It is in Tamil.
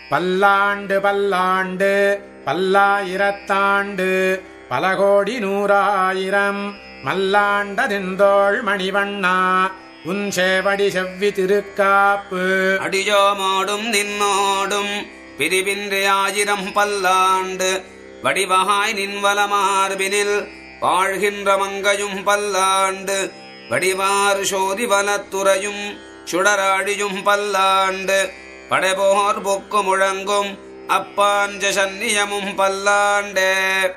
பல்லாண்டு பல்லாண்டு பல்லாயிரத்தாண்டு பல கோடி நூறாயிரம் மல்லாண்டதெந்தோள் மணிவண்ணா உன் சேவடி செவ்வி திருக்காப்பு அடியோமோடும் நின்னோடும் பிரிவின்றி ஆயிரம் பல்லாண்டு வடிவகாய் நின்வலமார்பினில் வாழ்கின்ற மங்கையும் பல்லாண்டு வடிவார் சோதி வலத்துறையும் சுடராழியும் பல்லாண்டு படைபோர் பொக்கு முழங்கும் அப்பாஞ்ச சன்னியமும் பல்லாண்டே